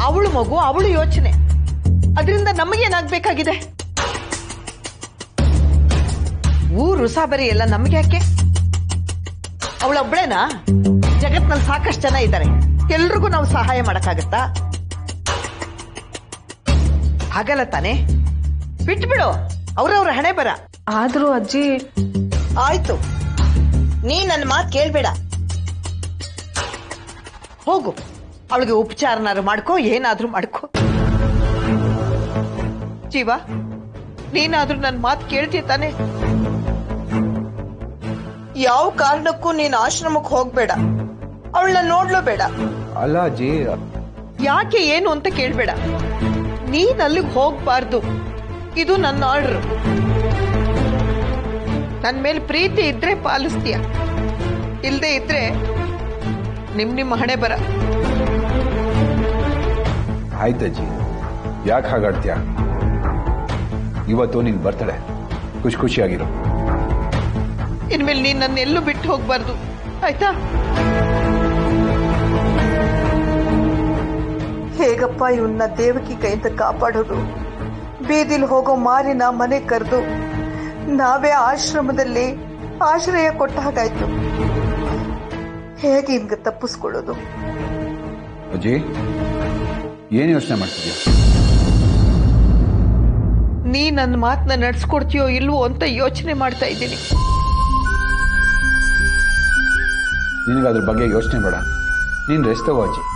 ಅವಳು ಮಗು ಅವಳು ಯೋಚನೆ ಅದರಿಂದ ನಮಗೇನಾಗ್ಬೇಕಾಗಿದೆ ಊರು ಸಾಬರಿ ಎಲ್ಲ ನಮಗೆ ಯಾಕೆ ಅವಳೊಬ್ಳೇನಾ ಜಗತ್ನಲ್ಲಿ ಸಾಕಷ್ಟು ಜನ ಇದ್ದಾರೆ ಎಲ್ರಿಗೂ ನಾವು ಸಹಾಯ ಮಾಡಕ್ಕಾಗತ್ತಾ ಆಗಲ್ಲ ತಾನೆ ಬಿಟ್ಬಿಡು ಅವ್ರವ್ರ ಹಣೆ ಬರ ಆದ್ರೂ ಅಜ್ಜಿ ಆಯ್ತು ನೀ ನನ್ನ ಮಾತು ಕೇಳ್ಬೇಡ ಹೋಗು ಅವಳಿಗೆ ಉಪಚಾರನಾರು ಮಾಡ್ಕೋ ಏನಾದ್ರೂ ಮಾಡ್ಕೋ ಜೀವ ನೀನಾದ್ರೂ ನನ್ನ ಮಾತು ಕೇಳ್ತೀಯ ತಾನೆ ಯಾವ ಕಾರಣಕ್ಕೂ ನೀನ್ ಆಶ್ರಮಕ್ಕೆ ಹೋಗ್ಬೇಡ ಅವಳನ್ನ ನೋಡ್ಲೂ ಬೇಡ ಅಲ್ಲ ಅಜ್ಜಿ ಯಾಕೆ ಏನು ಅಂತ ಕೇಳ್ಬೇಡ ನೀನ್ ಅಲ್ಲಿಗೆ ಹೋಗ್ಬಾರ್ದು ಇದು ನನ್ನ ಆರ್ಡರ್ ನನ್ ಮೇಲೆ ಪ್ರೀತಿ ಇದ್ರೆ ಪಾಲಿಸ್ತೀಯ ಇಲ್ದೇ ಇದ್ರೆ ನಿಮ್ ನಿಮ್ಮ ಹಣೆ ಬರ ಆಯ್ತಜ್ಜಿ ಯಾಕೆ ಹಾಗಾಡ್ತೀಯ ಇವತ್ತು ನೀನ್ ಬರ್ತಡೆ ಖುಷಿ ಖುಷಿಯಾಗಿರು ಇನ್ಮೇಲೆ ನೀನ್ ನನ್ನ ಎಲ್ಲೂ ಬಿಟ್ಟು ಹೋಗ್ಬಾರ್ದು ಆಯ್ತಾ ಹೇಗಪ್ಪ ಇವನ್ನ ದೇವಕಿ ಕೈಯಿಂದ ಕಾಪಾಡೋದು ಬೀದಿಲ್ ಹೋಗೋ ಮಾರಿನ ಮನೆ ಕರೆದು ನಾವೇ ಆಶ್ರಮದಲ್ಲಿ ಆಶ್ರಯ ಕೊಟ್ಟ ಹಾಗಾಯ್ತು ಹೇಗೆ ಹಿಂಗ ತಪ್ಪಿಸ್ಕೊಳ್ಳೋದು ಅಜ್ಜಿ ಏನ್ ಯೋಚನೆ ಮಾಡ್ತಿದ್ಯಾ ನೀ ನನ್ನ ಮಾತನ್ನ ನಡ್ಸ್ಕೊಡ್ತೀಯೋ ಇಲ್ವೋ ಅಂತ ಯೋಚನೆ ಮಾಡ್ತಾ ಇದ್ದೀನಿ ನಿನಗೆ ಅದ್ರ ಬಗ್ಗೆ ಯೋಚನೆ ಬೇಡ ನೀನ್ ರೆಸ್ಟ್ ತಗೋ ಅಜ್ಜಿ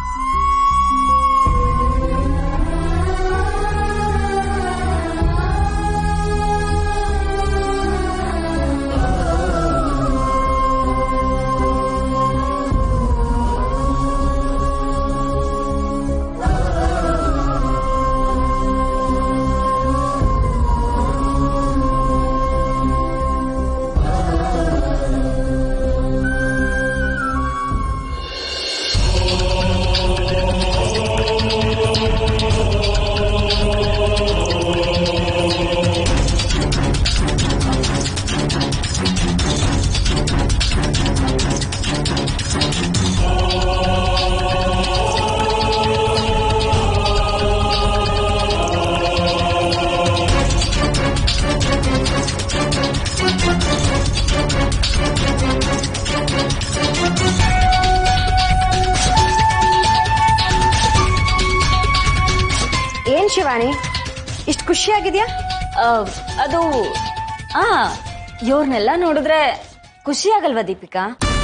ಏನ್ ಶಿವಾನಿ ಇಷ್ಟು ಖುಷಿಯಾಗಿದ್ಯಾ ಆ, ಅದು ಆ ಇವ್ರನ್ನೆಲ್ಲ ನೋಡಿದ್ರೆ ಖುಷಿ ಆಗಲ್ವಾ ದೀಪಿಕಾ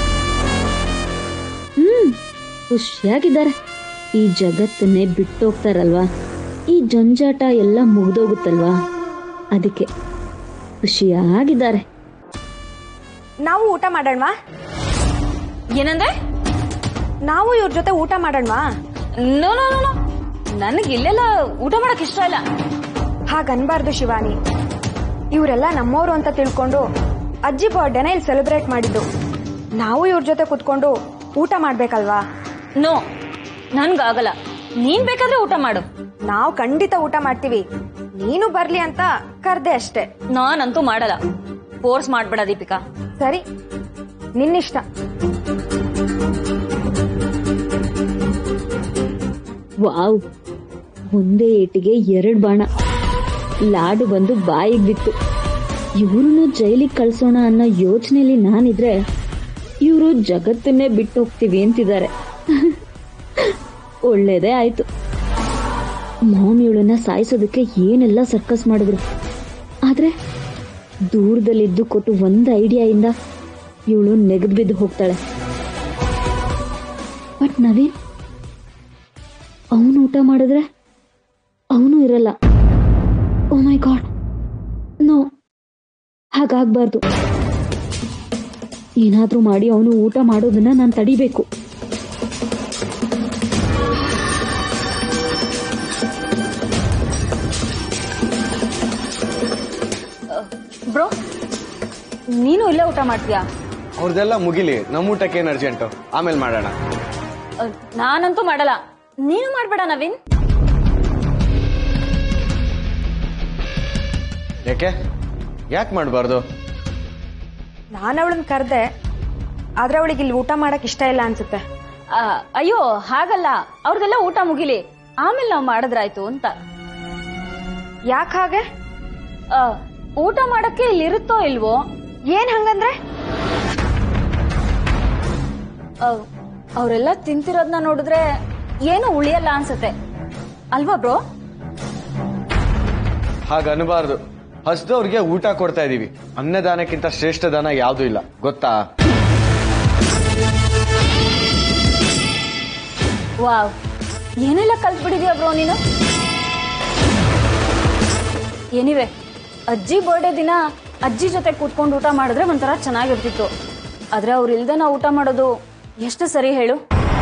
ಹ್ಮ್ ಖುಷಿಯಾಗಿದ್ದಾರೆ ಈ ಜಗತ್ತನ್ನೇ ಬಿಟ್ಟೋಗ್ತಾರಲ್ವಾ ಈ ಜಂಜಾಟ ಎಲ್ಲ ಮುಗ್ದೋಗುತ್ತಲ್ವಾ ಅದಕ್ಕೆ ಖುಷಿಯಾಗಿದ್ದಾರೆ ನಾವು ಊಟ ಮಾಡೋಣವಾ ಏನಂದ್ರೆ ನಾವು ಇವ್ರ ಜೊತೆ ಊಟ ಮಾಡೋಣವಾ ನೋ ನೋ ನೋ ನನಗೆ ಇಲ್ಲೆಲ್ಲ ಊಟ ಮಾಡಕ್ ಇಷ್ಟ ಇಲ್ಲ ಹಾಗನ್ಬಾರ್ದು ಶಿವಾನಿ ಇವರೆಲ್ಲ ನಮ್ಮವರು ಅಂತ ತಿಳ್ಕೊಂಡು ಅಜ್ಜಿ ಬರ್ಡೇನ ಇಲ್ಲಿ ಸೆಲೆಬ್ರೇಟ್ ಮಾಡಿದ್ದು ನಾವು ಇವ್ರ ಜೊತೆ ಕುತ್ಕೊಂಡು ಊಟ ಮಾಡ್ಬೇಕಲ್ವಾ ನೋ ನನ್ಗಾಗಲ್ಲ ನೀನ್ ಬೇಕಾದ್ರೆ ಊಟ ಮಾಡು ನಾವು ಖಂಡಿತ ಊಟ ಮಾಡ್ತೀವಿ ನೀನು ಬರ್ಲಿ ಅಂತ ಕರ್ದೆ ಅಷ್ಟೇ ನಾನಂತೂ ಮಾಡಲ್ಲ ಫೋರ್ಸ್ ಮಾಡ್ಬೇಡ ದೀಪಿಕಾ ಸರಿ ನಿನ್ನಿಷ್ಟ ವಾವ್ ಒಂದೇ ಏಟಿಗೆ ಎರಡ್ ಬಾಣ ಲಾಡು ಬಂದು ಬಾಯಿಗೆ ಬಿತ್ತು ಇವ್ರನ್ನು ಜೈಲಿಗೆ ಕಳ್ಸೋಣ ಅನ್ನೋ ಯೋಚನೆಯಲ್ಲಿ ನಾನಿದ್ರೆ ಇವರು ಜಗತ್ತನ್ನೇ ಬಿಟ್ಟು ಹೋಗ್ತೀವಿ ಅಂತಿದ್ದಾರೆ ಒಳ್ಳೇದೇ ಆಯ್ತು ಮಾಮ್ ಇವಳನ್ನ ಸಾಯಿಸೋದಕ್ಕೆ ಏನೆಲ್ಲ ಸರ್ಕಸ್ ಮಾಡಿದ್ರು ಆದ್ರೆ ದೂರದಲ್ಲಿದ್ದು ಕೊಟ್ಟು ಒಂದು ಐಡಿಯಾಯಿಂದ ಇವಳು ನೆಗೆದು ಬಿದ್ದು ಹೋಗ್ತಾಳೆ ಬಟ್ ನವೀನ್ ಅವನು ಊಟ ಮಾಡಿದ್ರೆ ಅವನು ಇರಲ್ಲ ಓ ಮೈ ಗಾಡ್ ನೋ ಹಾಗಾಗ್ಬಾರ್ದು ಏನಾದ್ರೂ ಮಾಡಿ ಅವನು ಊಟ ಮಾಡೋದನ್ನ ನಾನು ತಡಿಬೇಕು ಬ್ರೋ ನೀನು ಇಲ್ಲೇ ಊಟ ಮಾಡ್ತೀಯಾ ಅವ್ರದ್ದೆಲ್ಲ ಮುಗಿಲಿ ನಮ್ಮ ಊಟಕ್ಕೆ ಏನು ಅರ್ಜೆಂಟು ಆಮೇಲೆ ಮಾಡೋಣ ಅ, ನಾನಂತೂ ಮಾಡಲ್ಲ ನೀನು ಮಾಡ್ಬೇಡ ನವೀನ್ ಯಾಕೆ ಯಾಕೆ ಮಾಡಬಾರ್ದು ನಾನು ಅವಳನ್ನ ಕರ್ದೆ ಆದ್ರೆ ಅವಳಿಗೆ ಇಲ್ಲಿ ಊಟ ಮಾಡಕ್ ಇಷ್ಟ ಇಲ್ಲ ಅನ್ಸುತ್ತೆ ಆ, ಅಯ್ಯೋ ಹಾಗಲ್ಲ ಅವ್ರದೆಲ್ಲ ಊಟ ಮುಗಿಲಿ ಆಮೇಲೆ ನಾವು ಮಾಡಿದ್ರಾಯ್ತು ಅಂತ ಯಾಕೆ ಹಾಗೆ ಆ, ಊಟ ಮಾಡಕ್ಕೆ ಇಲ್ಲಿರುತ್ತೋ ಇಲ್ವೋ ಏನ್ ಹಂಗಂದ್ರೆ ಅವರೆಲ್ಲ ತಿಂತಿರೋದ್ನ ನೋಡಿದ್ರೆ ಏನು ಉಳಿಯಲ್ಲ ಅನ್ಸತ್ತೆ ಅಲ್ವಾ ಬ್ರೋ ಹಾಗ ಅನ್ಬಾರ್ದು ಹಸ್ದವ್ರಿಗೆ ಊಟ ಕೊಡ್ತಾ ಇದೀವಿ ಅನ್ನದಾನಕ್ಕಿಂತ ಶ್ರೇಷ್ಠ ದಾನ ಯಾವ್ದು ಇಲ್ಲ ಗೊತ್ತಾ ವಾವ್ ಏನೆಲ್ಲ ಕಲ್ತ್ಬಿಟ್ಟಿದ್ಯಾ ಬ್ರೋ ನೀನು ಏನಿವೆ ಅಜ್ಜಿ ಬರ್ಡೇ ದಿನ ಅಜ್ಜಿ ಜೊತೆ ಕೂತ್ಕೊಂಡು ಊಟ ಮಾಡಿದ್ರೆ ಒಂಥರ ಚೆನ್ನಾಗಿರ್ತಿತ್ತು ಆದ್ರೆ ಅವ್ರು ಇಲ್ದೆ ನಾವು ಊಟ ಮಾಡೋದು ಎಷ್ಟು ಸರಿ ಹೇಳು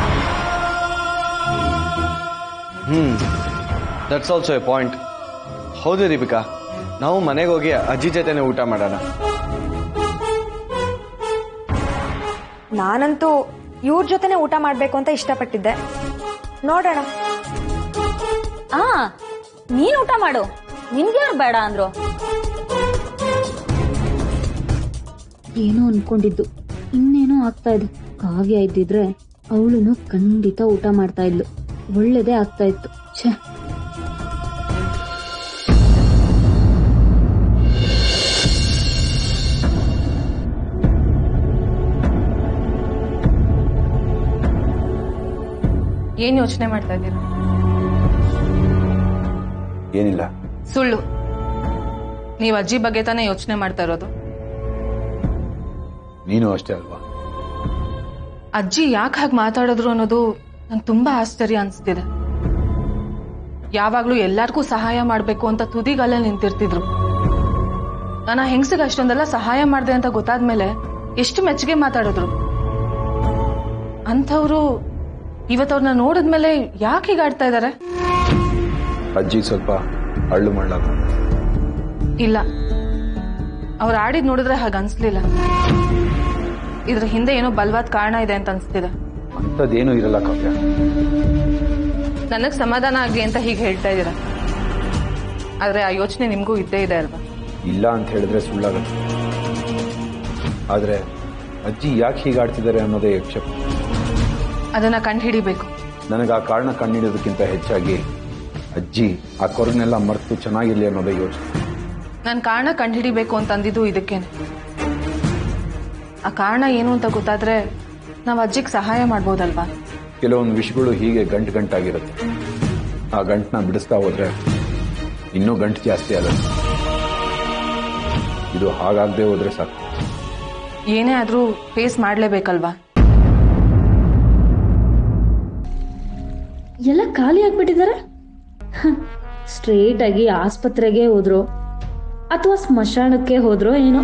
hmm that's also a point ಹೌದು ದೀಪಿಕಾ ನಾವು ಮನೆಗೆ ಹೋಗಿ ಅಜ್ಜಿ ಜೊತೆನೆ ಊಟ ಮಾಡೋಣ ನಾನಂತೂ ಇವ್ರ ಜೊತೆನೆ ಊಟ ಮಾಡ್ಬೇಕು ಅಂತ ಇಷ್ಟಪಟ್ಟಿದ್ದೆ ನೋಡೋಣ ಆ ನೀನ್ ಊಟ ಮಾಡು ನಿನ್ಗೆ ಯಾರು ಬೇಡ ಅಂದ್ರು ಏನೋ ಅನ್ಕೊಂಡಿದ್ದು ಇನ್ನೇನೋ ಆಗ್ತಾ ಇದೆ ಕಾವ್ಯ ಇದ್ದಿದ್ರೆ ಅವಳುನು ಖಂಡಿತ ಊಟ ಮಾಡ್ತಾ ಇದ್ಲು ಒಳ್ಳೇದೇ ಆಗ್ತಾ ಇತ್ತು ಛೇ ಏನ್ ಯೋಚನೆ ಮಾಡ್ತಾ ಇದ್ದೀರಾ ಏನಿಲ್ಲ ಸುಳ್ಳು ನೀವು ಅಜ್ಜಿ ಬಗ್ಗೆ ತಾನೇ ಯೋಚನೆ ಮಾಡ್ತಾ ಇರೋದು ನೀನು ಅಷ್ಟೇ ಅಲ್ವಾ ಅಜ್ಜಿ ಯಾಕೆ ಹಾಗೆ ಮಾತಾಡಿದ್ರು ಅನ್ನೋದು ನಂಗೆ ತುಂಬಾ ಆಶ್ಚರ್ಯ ಅನ್ಸ್ತಿದೆ ಯಾವಾಗ್ಲೂ ಎಲ್ಲಾರ್ಗೂ ಸಹಾಯ ಮಾಡ್ಬೇಕು ಅಂತ ತುದಿಗಲ್ಲೇ ನಿಂತಿರ್ತಿದ್ರು ನಾನು ಆ ಹೆಂಗಸಿಗೆ ಅಷ್ಟೊಂದೆಲ್ಲ ಸಹಾಯ ಮಾಡ್ದೆ ಅಂತ ಗೊತ್ತಾದ್ಮೇಲೆ ಎಷ್ಟು ಮೆಚ್ಚುಗೆ ಮಾತಾಡಿದ್ರು ಅಂಥವ್ರು ಇವತ್ತವ್ರನ್ನ ನೋಡಿದ್ಮೇಲೆ ಯಾಕೆ ಹೀಗಾಡ್ತಾ ಇದಾರೆ ಅಜ್ಜಿ ಸ್ವಲ್ಪ ಅಳ್ಳು ಮಳ್ಳಾಗ ಇಲ್ಲ ಅವ್ರು ಆಡಿದ್ ನೋಡಿದ್ರೆ ಹಾಗೆ ಅನ್ಸ್ಲಿಲ್ಲ ಇದ್ರ ಹಿಂದೆ ಏನೋ ಬಲವಾದ ಕಾರಣ ಇದೆ ಅಂತ ಅನ್ಸ್ತಿದೆ ಅಂಥದ್ದೇನೂ ಇರಲ್ಲ ಕಾವ್ಯ ನನಗ್ ಸಮಾಧಾನ ಆಗ್ಲಿ ಅಂತ ಹೀಗೆ ಹೇಳ್ತಾ ಇದ್ದೀರಾ ಆದ್ರೆ ಆ ಯೋಚನೆ ನಿಮ್ಗೂ ಇದ್ದೇ ಇದೆ ಅಲ್ವಾ ಇಲ್ಲ ಅಂತ ಹೇಳಿದ್ರೆ ಸುಳ್ಳಾಗತ್ತೆ ಆದ್ರೆ ಅಜ್ಜಿ ಯಾಕೆ ಹೀಗಾಡ್ತಿದ್ದಾರೆ ಅನ್ನೋದೇ ಯಕ್ಷ ಅದನ್ನ ಕಂಡು ಹಿಡಿಬೇಕು ನನಗೆ ಆ ಕಾರಣ ಕಂಡಿಡೋದಕ್ಕಿಂತ ಹೆಚ್ಚಾಗಿ ಅಜ್ಜಿ ಆ ಕೊರನೆಲ್ಲ ಮರೆತು ಚೆನ್ನಾಗಿರ್ಲಿ ಅನ್ನೋದೇ ಯೋಚನೆ ನಾನು ಕಾರಣ ಕಂಡು ಹಿಡಿಬೇಕು ಅಂತ ಅಂದಿದ್ದು ಇದಕ್ಕೇನೆ ಆ ಕಾರಣ ಏನು ಅಂತ ಗೊತ್ತಾದ್ರೆ ನಾವು ಅಜ್ಜಿಗೆ ಸಹಾಯ ಮಾಡ್ಬೋದಲ್ವಾ ಕೆಲವೊಂದು ವಿಷಯಗಳು ಹೀಗೆ ಗಂಟು ಗಂಟಾಗಿರುತ್ತೆ ಆ ಗಂಟನ್ನ ಬಿಡಿಸ್ತಾ ಹೋದ್ರೆ ಇನ್ನೂ ಗಂಟು ಜಾಸ್ತಿ ಆಗುತ್ತೆ ಇದು ಹಾಗಾಗದೆ ಹೋದ್ರೆ ಸಾಕು ಏನೇ ಆದ್ರೂ ಫೇಸ್ ಮಾಡ್ಲೇಬೇಕಲ್ವಾ ಎಲ್ಲ ಖಾಲಿ ಆಗ್ಬಿಟ್ಟಿದಾರೆ ಸ್ಟ್ರೇಟ್ ಆಗಿ ಆಸ್ಪತ್ರೆಗೆ ಹೋದ್ರು ಅಥವಾ ಸ್ಮಶಾನಕ್ಕೆ ಹೋದ್ರೋ ಏನೋ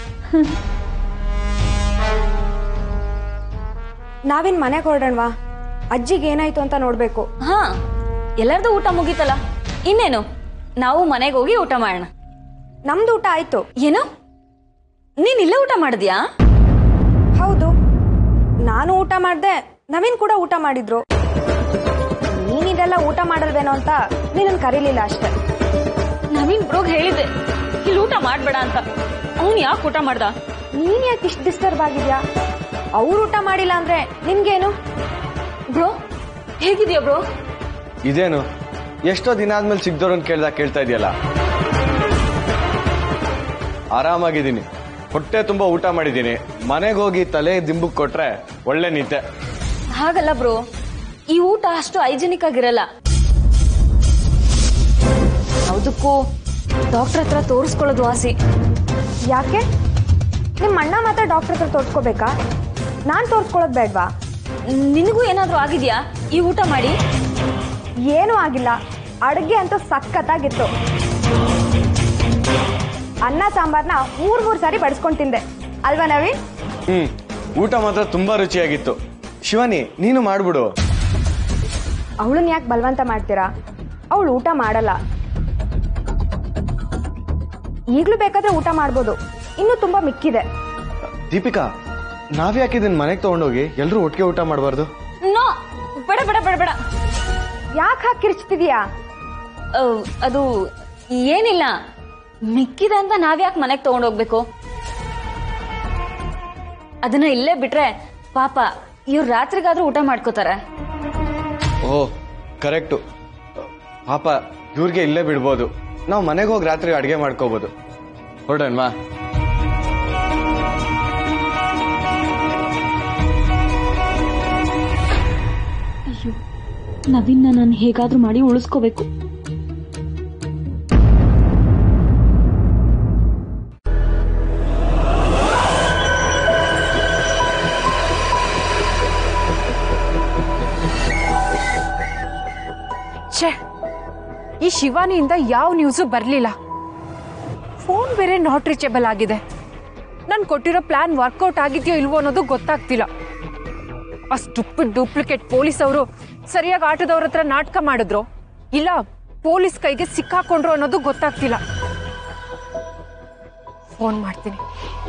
ನಾವಿನ್ ಮನೆಗೆ ಹೊರಡೋಣವಾ ಅಜ್ಜಿಗೆ ಏನಾಯ್ತು ಅಂತ ನೋಡ್ಬೇಕು ಹಾ ಎಲ್ಲರದು ಊಟ ಮುಗೀತಲ್ಲ ಇನ್ನೇನು ನಾವು ಮನೆಗೆ ಹೋಗಿ ಊಟ ಮಾಡೋಣ ನಮ್ದು ಊಟ ಆಯ್ತು ಏನು ನೀನ್ ಇಲ್ಲೇ ಊಟ ಮಾಡಿದ್ಯಾ ಹೌದು ನಾನು ಊಟ ಮಾಡ್ದೆ ನವೀನ್ ಕೂಡ ಊಟ ಮಾಡಿದ್ರು ನೀನಿದೆಲ್ಲ ಊಟ ಮಾಡಲ್ವೇನೋ ಅಂತ ನೀನನ್ ಕರೀಲಿಲ್ಲ ಅಷ್ಟೇ ನವೀನ್ ಬ್ರೋಗ್ ಹೇಳಿದ್ದೆ ಇಲ್ಲಿ ಊಟ ಮಾಡ್ಬೇಡ ಅಂತ ಅವ್ನು ಯಾಕೆ ಊಟ ಮಾಡ್ದ ನೀನ್ ಯಾಕೆ ಇಷ್ಟು ಡಿಸ್ಟರ್ಬ್ ಆಗಿದ್ಯಾ ಅವ್ರು ಊಟ ಮಾಡಿಲ್ಲ ಅಂದ್ರೆ ನಿನ್ಗೇನು ಬ್ರೋ ಹೇಗಿದ್ಯಾ ಬ್ರೋ ಇದೇನು ಎಷ್ಟೋ ದಿನ ಆದ್ಮೇಲೆ ಸಿಗ್ದವ್ರನ್ನ ಕೇಳ್ದಾಗ ಕೇಳ್ತಾ ಇದೆಯಲ್ಲ ಆರಾಮಾಗಿದ್ದೀನಿ ಹೊಟ್ಟೆ ತುಂಬಾ ಊಟ ಮಾಡಿದ್ದೀನಿ ಮನೆಗೆ ಹೋಗಿ ತಲೆ ದಿಂಬಕ್ ಕೊಟ್ರೆ ಒಳ್ಳೆ ನಿದ್ದೆ ಹಾಗಲ್ಲ ಬ್ರೋ ಈ ಊಟ ಅಷ್ಟು ಹೈಜಿನಿಕ್ ಆಗಿರಲ್ಲ ಯಾವುದಕ್ಕೂ ಡಾಕ್ಟರ್ ಹತ್ರ ತೋರಿಸ್ಕೊಳ್ಳೋದು ವಾಸಿ ಯಾಕೆ ನಿಮ್ಮ ಅಣ್ಣ ಮಾತ್ರ ಡಾಕ್ಟರ್ ಹತ್ರ ತೋರ್ಸ್ಕೋಬೇಕಾ ನಾನ್ ತೋರ್ಸ್ಕೊಳ್ಳೋದ್ ಬೇಡ್ವಾ ನಿನಗೂ ಏನಾದ್ರೂ ಆಗಿದ್ಯಾ ಈ ಊಟ ಮಾಡಿ ಏನೂ ಆಗಿಲ್ಲ ಅಡುಗೆ ಅಂತೂ ಸಖತ್ತಾಗಿತ್ತು ಅನ್ನ ಸಾಂಬಾರ್ನ ಮೂರ್ ಮೂರ್ ಸಾರಿ ಬಡಿಸ್ಕೊಂಡ್ ತಿಂದೆ ಅಲ್ವಾ ನವೀನ್ ಹ್ಮ್ ಊಟ ಮಾತ್ರ ತುಂಬಾ ರುಚಿಯಾಗಿತ್ತು ಶಿವಾನಿ ನೀನು ಮಾಡ್ಬಿಡು ಅವಳನ್ನ ಯಾಕೆ ಬಲವಂತ ಮಾಡ್ತೀರಾ ಅವಳು ಊಟ ಮಾಡಲ್ಲ ಈಗಲೂ ಬೇಕಾದ್ರೆ ಊಟ ಮಾಡ್ಬೋದು ಇನ್ನೂ ತುಂಬಾ ಮಿಕ್ಕಿದೆ ದೀಪಿಕಾ ನಾವ್ಯಾಕೆ ಇದನ್ನ ಮನೆಗೆ ತಗೊಂಡೋಗಿ ಎಲ್ರೂ ಒಟ್ಟಿಗೆ ಊಟ ಮಾಡಬಾರ್ದು ನೋ ಬೇಡ ಬೇಡ ಬೇಡ ಬೇಡ ಯಾಕೆ ಹಾಕಿ ಕಿರ್ಚ್ತಿದೀಯಾ ಅಹ್, ಅದು ಏನಿಲ್ಲ ಮಿಕ್ಕಿದೆ ಅಂತ ನಾವ್ಯಾಕೆ ಮನೆಗೆ ತಗೊಂಡೋಗ್ಬೇಕು ಅದನ್ನ ಇಲ್ಲೇ ಬಿಟ್ರೆ ಪಾಪ ಇವ್ರು ರಾತ್ರಿಗಾದ್ರೂ ಊಟ ಮಾಡ್ಕೋತಾರೆ ಓ ಕರೆಕ್ಟು ಪಾಪ ಇವ್ರಿಗೆ ಇಲ್ಲೇ ಬಿಡ್ಬೋದು ನಾವು ಮನೆಗೆ ಹೋಗಿ ರಾತ್ರಿ ಅಡುಗೆ ಮಾಡ್ಕೋಬೋದು ಹೊರಡನ್ವಾ ಅಯ್ಯೋ ನವೀನ್ನ ನಾನು ಹೇಗಾದ್ರೂ ಮಾಡಿ ಉಳಿಸ್ಕೋಬೇಕು ಛೇ ಈ ಶಿವಾನಿಯಿಂದ ಯಾವ ನ್ಯೂಸು ಬರಲಿಲ್ಲ ಫೋನ್ ಬೇರೆ ನಾಟ್ ರೀಚೇಬಲ್ ಆಗಿದೆ ನಾನು ಕೊಟ್ಟಿರೋ ಪ್ಲಾನ್ ವರ್ಕೌಟ್ ಆಗಿದೆಯೋ ಇಲ್ವೋ ಅನ್ನೋದು ಗೊತ್ತಾಗ್ತಿಲ್ಲ ಆ ಸ್ಟುಪಿಡ್ ಡೂಪ್ಲಿಕೇಟ್ ಪೊಲೀಸ್ ಅವರು ಸರಿಯಾಗಿ ಆಟೋದವ್ರ ಹತ್ರ ನಾಟಕ ಮಾಡಿದ್ರು ಇಲ್ಲ ಪೊಲೀಸ್ ಕೈಗೆ ಸಿಕ್ಕಾಕೊಂಡ್ರು ಅನ್ನೋದು ಗೊತ್ತಾಗ್ತಿಲ್ಲ ಫೋನ್ ಮಾಡ್ತೀನಿ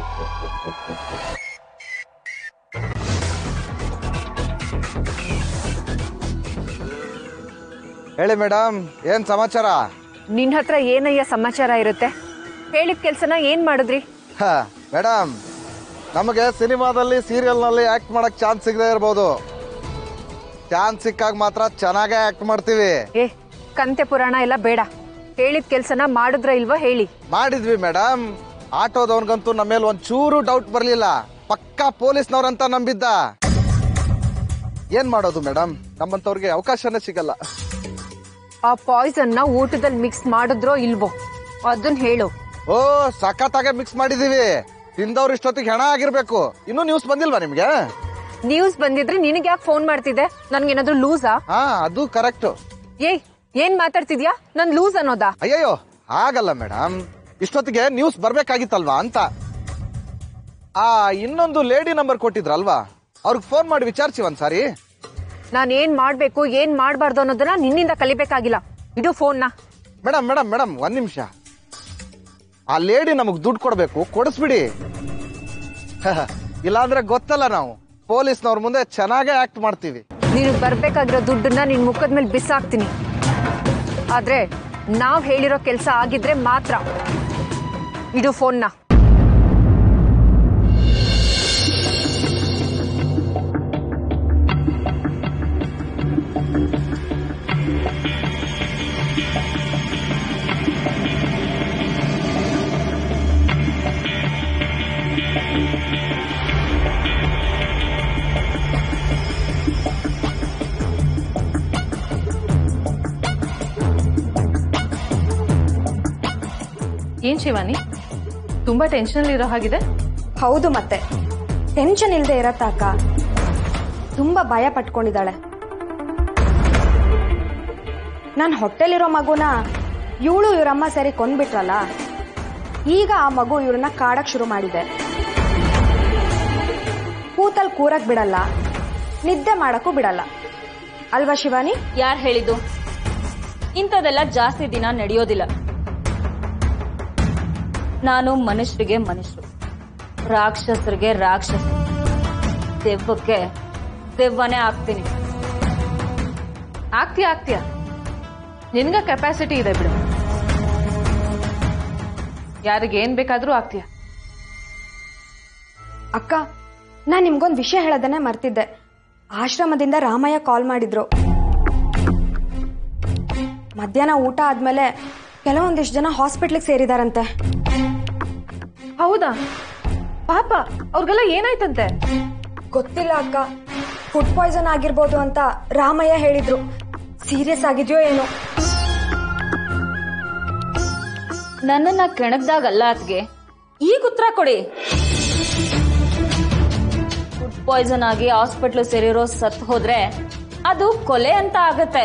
ಹೇಳಿ ಮೇಡಮ್ ಏನ್ ಸಮಾಚಾರ ನಿನ್ನ ಹತ್ರ ಏನಯ್ಯ ಸಮಾಚಾರ ಇರುತ್ತೆ ಹೇಳಿದ ಕೆಲಸನ ಏನ್ ಮಾಡಿದ್ರಿ ಹ, ಮೇಡಮ್ ನಮಗೆ ಸಿನಿಮಾದಲ್ಲಿ ಸೀರಿಯಲ್ನಲ್ಲಿ ಆಕ್ಟ್ ಮಾಡಕ್ ಚಾನ್ಸ್ ಸಿಗದೆ ಇರ್ಬೋದು ಚಾನ್ಸ್ ಸಿಕ್ಕಾಗ ಮಾತ್ರ ಚೆನ್ನಾಗೇ ಆಕ್ಟ್ ಮಾಡ್ತೀವಿ ಏ ಕಂತೆ ಪುರಾಣ ಎಲ್ಲ ಬೇಡ ಹೇಳಿದ ಕೆಲಸನ ಮಾಡಿದ್ರ ಇಲ್ವಾ ಹೇಳಿ ಮಾಡಿದ್ವಿ ಮೇಡಮ್ ಆಟೋದವನ್ಗಂತೂ ನಮ್ಮ ಮೇಲೆ ಒಂಚೂರು ಡೌಟ್ ಬರಲಿಲ್ಲ ಪಕ್ಕಾ ಪೊಲೀಸ್ನವ್ರಂತ ನಂಬಿದ್ದ ಏನ್ ಮಾಡೋದು ಮೇಡಮ್ ನಮ್ಮಂತವ್ರಿಗೆ ಅವಕಾಶನೇ ಸಿಗಲ್ಲ ಆ ಪಾಯ್ಸನ್ ನ ಊಟದಲ್ಲಿ ಮಿಕ್ಸ್ ಮಾಡಿದ್ರೋ ಇಲ್ವೋ ಅದನ್ನ ಹೇಳು ಓ ಸಖತ್ತಾಗೆ ಮಿಕ್ಸ್ ಮಾಡಿದೀವಿ ತಿಂದವ್ರು ಇಷ್ಟೊತ್ತಿಗೆ ಹೆಣ ಆಗಿರ್ಬೇಕು ಇನ್ನೂ ನ್ಯೂಸ್ ಬಂದಿಲ್ವಾ ನಿಮ್ಗೆ ನ್ಯೂಸ್ ಬಂದಿದ್ರೆ ನಿನಗೆ ಯಾಕೆ ಫೋನ್ ಮಾಡ್ತಿದ್ದೆ ನನ್ಗೇನಾದ್ರೂ ಲೂಸಾ ಹಾ ಅದು ಕರೆಕ್ಟ್ ಏಯ್ ಏನ್ ಮಾತಾಡ್ತಿದ್ಯಾ ನನ್ ಲೂಸ್ ಅನ್ನೋದಾ ಅಯ್ಯಯ್ಯೋ ಆಗಲ್ಲ ಮೇಡಮ್ ಇಷ್ಟೊತ್ತಿಗೆ ನ್ಯೂಸ್ ಬರ್ಬೇಕಾಗಿತ್ತಲ್ವಾ ಅಂತ ಆ ಇನ್ನೊಂದು ಲೇಡಿ ನಂಬರ್ ಕೊಟ್ಟಿದ್ರಲ್ವಾ ಅವ್ರಿಗೆ ಫೋನ್ ಮಾಡಿ ವಿಚಾರಿಸಿ ಒಂದ್ಸಾರಿ ನಾನ್ ಏನ್ ಮಾಡ್ಬೇಕು ಏನ್ ಮಾಡ್ಬಾರ್ದು ಅನ್ನೋದನ್ನ ನಿನ್ನಿಂದ ಕಲಿಬೇಕಾಗಿಲ್ಲ ಇದು ಫೋನ್ನ ಮೇಡಮ್ ಮೇಡಮ್ ಮೇಡಮ್ ಒಂದ್ ನಿಮಿಷ ಆ ಲೇಡಿ ನಮಗ್ ದುಡ್ಡು ಕೊಡ್ಬೇಕು ಕೊಡಿಸ್ಬಿಡಿ ಇಲ್ಲಾಂದ್ರೆ ಗೊತ್ತಲ್ಲ ನಾವು ಪೊಲೀಸ್ನವ್ರ ಮುಂದೆ ಚೆನ್ನಾಗೇ ಆಕ್ಟ್ ಮಾಡ್ತೀವಿ ನೀನು ಬರ್ಬೇಕಾಗಿರೋ ದುಡ್ಡನ್ನ ನಿನ್ ಮುಖದ ಮೇಲೆ ಬಿಸಾಕ್ತೀನಿ ಆದ್ರೆ ನಾವ್ ಹೇಳಿರೋ ಕೆಲಸ ಆಗಿದ್ರೆ ಮಾತ್ರ ಇದು ಫೋನ್ನ ಏನ್ ಶಿವಾನಿ ತುಂಬಾ ಟೆನ್ಷನ್ ಇರೋ ಹಾಗಿದೆ ಹೌದು ಮತ್ತೆ ಟೆನ್ಷನ್ ಇಲ್ಲದೆ ಇರತ್ತಾಕ ತುಂಬಾ ಭಯ ಪಟ್ಕೊಂಡಿದ್ದಾಳೆ ನಾನು ಹೊಟ್ಟೆಲಿರೋ ಮಗುನ ಇವಳು ಇವರಮ್ಮ ಸರಿ ಕೊಂದ್ಬಿಟ್ರಲ್ಲ ಈಗ ಆ ಮಗು ಇವ್ರನ್ನ ಕಾಡಕ್ ಶುರು ಮಾಡಿದೆ ಕೂತಲ್ ಕೂರಕ್ ಬಿಡಲ್ಲ ನಿದ್ದೆ ಮಾಡಕ್ಕೂ ಬಿಡಲ್ಲ ಅಲ್ವಾ ಶಿವಾನಿ ಯಾರು ಹೇಳಿದ್ದು ಇಂಥದೆಲ್ಲ ಜಾಸ್ತಿ ದಿನ ನಡೆಯೋದಿಲ್ಲ ನಾನು ಮನುಷ್ಯರಿಗೆ ಮನುಷ್ಯರು ರಾಕ್ಷಸರಿಗೆ ರಾಕ್ಷಸ ದೆವ್ವಕ್ಕೆ ದೆವ್ವನೇ ಆಗ್ತೀನಿ ಆಗ್ತೀಯ ಆಗ್ತೀಯ ನಿನ್ಗ ಕೆಪಾಸಿಟಿ ಇದೆ ಬಿಡು ಯಾರಿಗೆ ಏನ್ ಬೇಕಾದ್ರೂ ಆಗ್ತೀಯ ಅಕ್ಕ ನಾನ್ ನಿಮ್ಗೊಂದ್ ವಿಷಯ ಹೇಳೋದನ್ನೇ ಮರ್ತಿದ್ದೆ ಆಶ್ರಮದಿಂದ ರಾಮಯ್ಯ ಕಾಲ್ ಮಾಡಿದ್ರು ಮಧ್ಯಾಹ್ನ ಊಟ ಆದ್ಮೇಲೆ ಕೆಲವೊಂದಿಷ್ಟು ಜನ ಹಾಸ್ಪಿಟ್ಲಿಗೆ ಸೇರಿದಾರಂತೆ ಹೌದಾ ಪಾಪ ಅವ್ರಿಗೆಲ್ಲ ಏನಾಯ್ತಂತೆ ಗೊತ್ತಿಲ್ಲ ಅಕ್ಕ ಫುಡ್ ಪಾಯ್ಸನ್ ಆಗಿರ್ಬೋದು ಅಂತ ರಾಮಯ್ಯ ಹೇಳಿದ್ರು ಸೀರಿಯಸ್ ಆಗಿದ್ಯೋ ಏನೋ ನನ್ನನ್ನ ಕೆಣಕ್ದಾಗಲ್ಲ ಅದ್ಗೆ ಈಗ ಉತ್ತರ ಕೊಡಿ ಫುಡ್ ಪಾಯ್ಸನ್ ಆಗಿ ಹಾಸ್ಪಿಟ್ಲ್ ಸೇರಿರೋ ಸತ್ ಹೋದ್ರೆ ಅದು ಕೊಲೆ ಅಂತ ಆಗತ್ತೆ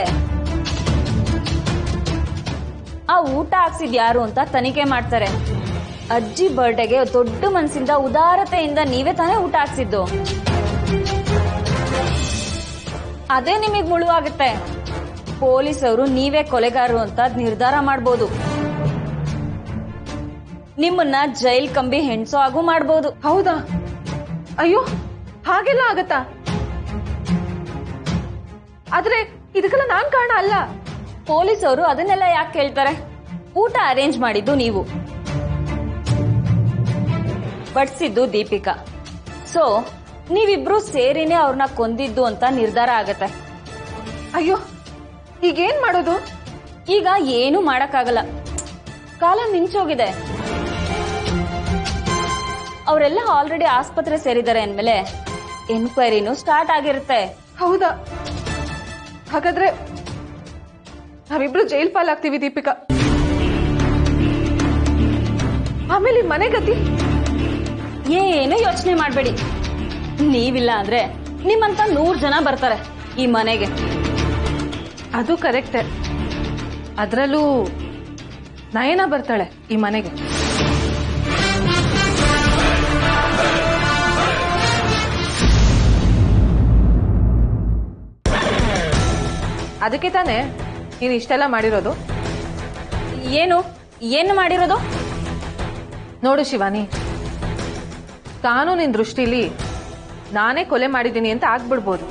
ಆ ಊಟ ಹಾಕ್ಸಿದ್ ಯಾರು ಅಂತ ತನಿಖೆ ಮಾಡ್ತಾರೆ ಅಜ್ಜಿ ಬರ್ಡೇಗೆ ದೊಡ್ಡ ಮನ್ಸಿಂದ ಉದಾರತೆಯಿಂದ ನೀವೇ ತಾನೇ ಊಟ ಹಾಕ್ಸಿದ್ದು ಅದೇ ನಿಮಗ್ ಮುಳು ಆಗುತ್ತೆ ಪೊಲೀಸರು ನೀವೇ ಕೊಲೆಗಾರರು ಅಂತ ನಿರ್ಧಾರ ಮಾಡ್ಬೋದು ನಿಮ್ಮನ್ನ ಜೈಲ್ ಕಂಬಿ ಹೆಣ್ಸೋ ಹಾಗೂ ಮಾಡ್ಬೋದು ಹೌದಾ ಅಯ್ಯೋ ಹಾಗೆಲ್ಲ ಆಗತ್ತಾ ಆದ್ರೆ ಇದಕ್ಕೆಲ್ಲ ನಾನ್ ಕಾರಣ ಅಲ್ಲ ಪೊಲೀಸರು ಅದನ್ನೆಲ್ಲ ಯಾಕೆ ಕೇಳ್ತಾರೆ ಊಟ ಅರೇಂಜ್ ಮಾಡಿದ್ದು ನೀವು ಬಡ್ಸಿದ್ದು ದೀಪಿಕಾ ಸೊ ನೀವಿಬ್ರು ಸೇರಿನೇ ಅವ್ರನ್ನ ಕೊಂದಿದ್ದು ಅಂತ ನಿರ್ಧಾರ ಆಗತ್ತೆ ಅಯ್ಯೋ ಈಗೇನ್ ಮಾಡೋದು ಈಗ ಏನೂ ಮಾಡಕ್ಕಾಗಲ್ಲ ಕಾಲ ಮಿಂಚೋಗಿದೆ ಅವರೆಲ್ಲ ಆಲ್ರೆಡಿ ಆಸ್ಪತ್ರೆ ಸೇರಿದ್ದಾರೆ ಅಂದ್ಮೇಲೆ ಎನ್ಕ್ವೈರಿನೂ ಸ್ಟಾರ್ಟ್ ಆಗಿರುತ್ತೆ ಹೌದಾ ಹಾಗಾದ್ರೆ ನಾವಿಬ್ರು ಜೈಲ್ ಪಾಲಾಗ್ತೀವಿ ದೀಪಿಕಾ ಆಮೇಲೆ ಈ ಮನೆ ಗತಿ ಏನು ಯೋಚನೆ ಮಾಡಬೇಡಿ ನೀವಿಲ್ಲ ಅಂದ್ರೆ ನಿಮ್ಮಂತ ನೂರ್ ಜನ ಬರ್ತಾರೆ ಈ ಮನೆಗೆ ಅದು ಕರೆಕ್ಟೇ ಅದರಲ್ಲೂ ನಯನ ಬರ್ತಾಳೆ ಈ ಮನೆಗೆ ಅದಕ್ಕೆ ತಾನೇ ನೀನು ಇಷ್ಟೆಲ್ಲ ಮಾಡಿರೋದು ಏನು ಏನು ಮಾಡಿರೋದು ನೋಡು ಶಿವಾನಿ ಕಾನೂನಿನ ದೃಷ್ಟಿಲಿ ನಾನೇ ಕೊಲೆ ಮಾಡಿದ್ದೀನಿ ಅಂತ ಆಗ್ಬಿಡ್ಬೋದು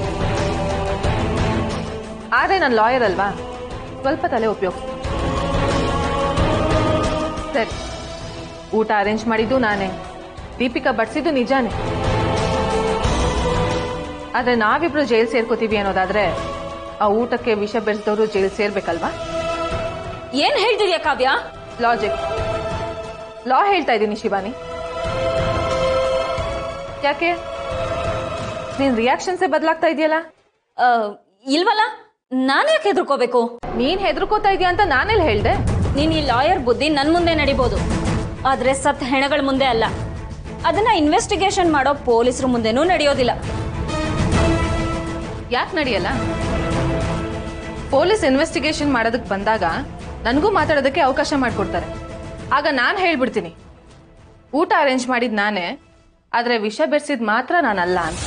ಆದ್ರೆ ನಾನು ಲಾಯರ್ ಅಲ್ವಾ ಸ್ವಲ್ಪ ತಲೆ ಉಪಯೋಗಿಸ್ತೀನಿ ಸರಿ ಊಟ ಅರೇಂಜ್ ಮಾಡಿದ್ದು ನಾನೇ ದೀಪಿಕಾ ಬಡ್ಸಿದ್ದು ನಿಜಾನೇ ಆದ್ರೆ ನಾವಿಬ್ರು ಜೈಲ್ ಸೇರ್ಕೋತೀವಿ ಅನ್ನೋದಾದ್ರೆ ಆ ಊಟಕ್ಕೆ ವಿಷ ಬೆರೆಸಿದವರು ಜೈಲ್ ಸೇರ್ಬೇಕಲ್ವಾ ಏನ್ ಹೇಳ್ತಿದ್ಯಾ ಕಾವ್ಯ ಲಾಜಿಕ್ ಲಾ ಹೇಳ್ತಾ ಇದ್ದೀನಿ ಶಿವಾನಿ ಯಾಕೆ ನಿನ್ ರಿಯಾಕ್ಷನ್ಸೇ ಬದಲಾಗ್ತಾ ಇದೆಯಲ್ಲ ಆ, ಇಲ್ವಲ್ಲ ನಾನ್ಯಾಕೆ ಹೆದರ್ಕೋಬೇಕು ನೀನ್ ಹೆದರ್ಕೋತಾ ಇದೀಯ ಅಂತ ನಾನೆಲ್ಲಿ ಹೇಳ್ದೆ ನೀನ್ ಈ ಲಾಯರ್ ಬುದ್ಧಿ ನನ್ ಮುಂದೆ ನಡಿಬೋದು ಆದ್ರೆ ಸತ್ ಹೆಣಗಳ ಮುಂದೆ ಅಲ್ಲ ಅದನ್ನ ಇನ್ವೆಸ್ಟಿಗೇಷನ್ ಮಾಡೋ ಪೊಲೀಸರು ಮುಂದೆನೂ ನಡೆಯೋದಿಲ್ಲ ಯಾಕೆ ನಡೆಯಲ್ಲ ಪೊಲೀಸ್ ಇನ್ವೆಸ್ಟಿಗೇಷನ್ ಮಾಡೋದಕ್ಕೆ ಬಂದಾಗ ನನಗೂ ಮಾತಾಡೋದಕ್ಕೆ ಅವಕಾಶ ಮಾಡಿಕೊಡ್ತಾರೆ ಆಗ ನಾನು ಹೇಳ್ಬಿಡ್ತೀನಿ ಊಟ ಅರೇಂಜ್ ಮಾಡಿದ್ ನಾನೇ ಆದ್ರೆ ವಿಷ ಬೆರೆಸಿದ್ ಮಾತ್ರ ನಾನಲ್ಲ ಅಂತ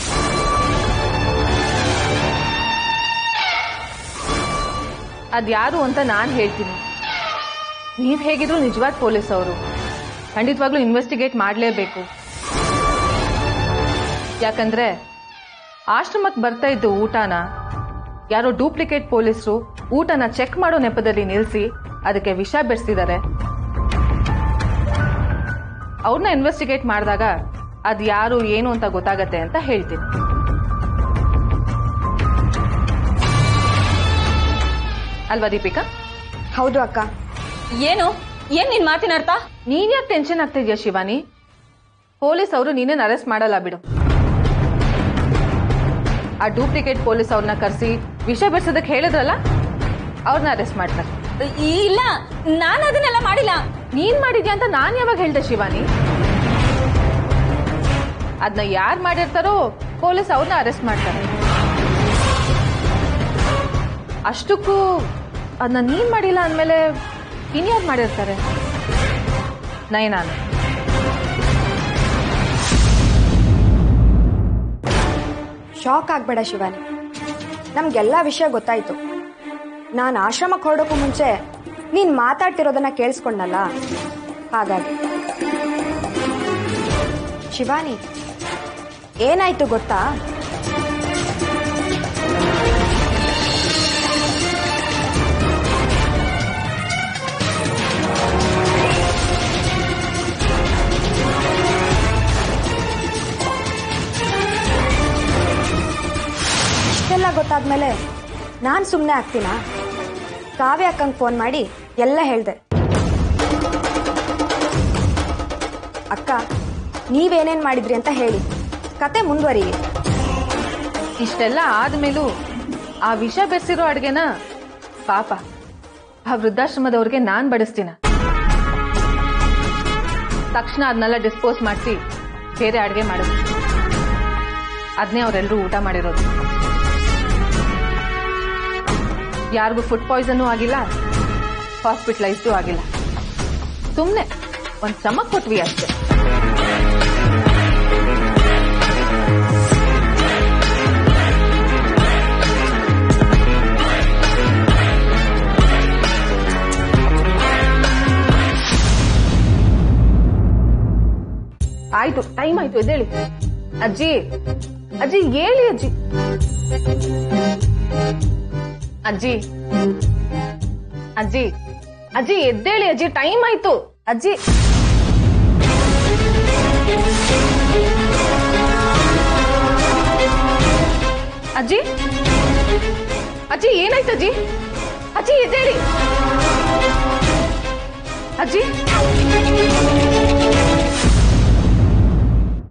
ಅದ್ಯಾರು ಅಂತ ನಾನು ಹೇಳ್ತೀನಿ ನೀವ್ ಹೇಗಿದ್ರು ನಿಜವಾದ ಪೊಲೀಸ್ ಅವರು ಖಂಡಿತವಾಗ್ಲೂ ಇನ್ವೆಸ್ಟಿಗೇಟ್ ಮಾಡಲೇಬೇಕು ಯಾಕಂದ್ರೆ ಆಶ್ರಮಕ್ಕೆ ಬರ್ತಾ ಇದ್ದು ಊಟನ ಯಾರೋ ಡೂಪ್ಲಿಕೇಟ್ ಪೊಲೀಸರು ಊಟನ ಚೆಕ್ ಮಾಡೋ ನೆಪದಲ್ಲಿ ನಿಲ್ಲಿಸಿ ಅದಕ್ಕೆ ವಿಷ ಬೆರೆಸಿದ್ದಾರೆ ಅವ್ರನ್ನ ಇನ್ವೆಸ್ಟಿಗೇಟ್ ಮಾಡಿದಾಗ ಅದು ಯಾರು ಏನು ಅಂತ ಗೊತ್ತಾಗತ್ತೆ ಅಂತ ಹೇಳ್ತೀನಿ ಅಲ್ವಾ ದೀಪಿಕಾ ಹೌದು ಅಕ್ಕ ಏನು ಏನ್ ನಿನ್ ಮಾತಿನ ಅರ್ಥ ನೀನ್ ಯಾಕೆ ಟೆನ್ಷನ್ ಆಗ್ತಿದ್ಯಾ ಶಿವಾನಿ ಪೊಲೀಸ್ ಅವರು ನೀನೇನು ಅರೆಸ್ಟ್ ಮಾಡಲ್ಲ ಬಿಡು ಆ ಡೂಪ್ಲಿಕೇಟ್ ಪೊಲೀಸ್ ಅವ್ರನ್ನ ಕರೆಸಿ ವಿಷ ಬೆರೆಸೋದಕ್ಕೆ ಹೇಳಿದ್ರಲ್ಲ ಅವ್ರನ್ನ ಅರೆಸ್ಟ್ ಮಾಡ್ತಾರೆ ಇಲ್ಲ ನಾನು ಅದನ್ನೆಲ್ಲ ಮಾಡಿಲ್ಲ ನೀನ್ ಮಾಡಿದ್ಯಾ ಅಂತ ನಾನ್ ಯಾವಾಗ ಹೇಳ್ದೆ ಶಿವಾನಿ ಅದನ್ನ ಯಾರು ಮಾಡಿರ್ತಾರೋ ಪೊಲೀಸ್ ಅವ್ರನ್ನ ಅರೆಸ್ಟ್ ಮಾಡ್ತಾರೆ ಅಷ್ಟಕ್ಕೂ ಅದನ್ನ ನೀನ್ ಮಾಡಿಲ್ಲ ಅಂದ್ಮೇಲೆ ಇನ್ಯಾರು ಮಾಡಿರ್ತಾರೆ ನಯನಾನ ಶಾಕ್ ಆಗ್ಬೇಡ ಶಿವಾನಿ ನಮ್ಗೆಲ್ಲ ವಿಷಯ ಗೊತ್ತಾಯ್ತು ನಾನು ಆಶ್ರಮಕ್ಕೆ ಹೊರಡೋಕ್ಕೂ ಮುಂಚೆ ನೀನ್ ಮಾತಾಡ್ತಿರೋದನ್ನ ಕೇಳಿಸ್ಕೊಂಡಲ್ಲ ಹಾಗಾಗಿ ಶಿವಾನಿ ಏನಾಯ್ತು ಗೊತ್ತಾ ಇಷ್ಟೆಲ್ಲ ಗೊತ್ತಾದ್ಮೇಲೆ ನಾನು ಸುಮ್ಮನೆ ಆಗ್ತೀನಾ ಕಾವ್ಯ ಅಕ್ಕಂಗೆ ಫೋನ್ ಮಾಡಿ ಎಲ್ಲ ಹೇಳ್ದೆ ಅಕ್ಕ ನೀವೇನೇನ್ ಮಾಡಿದ್ರಿ ಅಂತ ಹೇಳಿ ಕತೆ ಮುಂದುವರಿಲಿ ಇಷ್ಟೆಲ್ಲ ಆದ್ಮೇಲೂ ಆ ವಿಷ ಬೆರೆಸಿರೋ ಅಡ್ಗೆನ ಪಾಪ ಆ ವೃದ್ಧಾಶ್ರಮದವ್ರಿಗೆ ನಾನ್ ಬಡಿಸ್ತೀನ ತಕ್ಷಣ ಅದನ್ನೆಲ್ಲ ಡಿಸ್ಪೋಸ್ ಮಾಡಿಸಿ ಬೇರೆ ಅಡ್ಗೆ ಮಾಡಿದ್ರು ಅದನ್ನೇ ಅವರೆಲ್ಲರೂ ಊಟ ಮಾಡಿರೋದು ಯಾರಿಗೂ ಫುಡ್ ಪಾಯ್ಸನ್ನು ಆಗಿಲ್ಲ ಹಾಸ್ಪಿಟಲೈಸ್ಡು ಆಗಿಲ್ಲ ಸುಮ್ಮನೆ ಒಂದು ಚಮಕ್ ಕೊಟ್ವಿ ಅಷ್ಟೇ ಆಯ್ತು ಟೈಮ್ ಆಯ್ತು ಎದ್ದೇಳಿ ಅಜ್ಜಿ ಅಜ್ಜಿ ಹೇಳಿ ಅಜ್ಜಿ ಅಜ್ಜಿ ಅಜ್ಜಿ ಅಜ್ಜಿ ಎದ್ದೇಳಿ ಅಜ್ಜಿ ಟೈಮ್ ಆಯ್ತು ಅಜ್ಜಿ ಅಜ್ಜಿ ಅಜ್ಜಿ ಏನಾಯ್ತು ಅಜ್ಜಿ ಅಜ್ಜಿ ಎದ್ದೇಳಿ ಅಜ್ಜಿ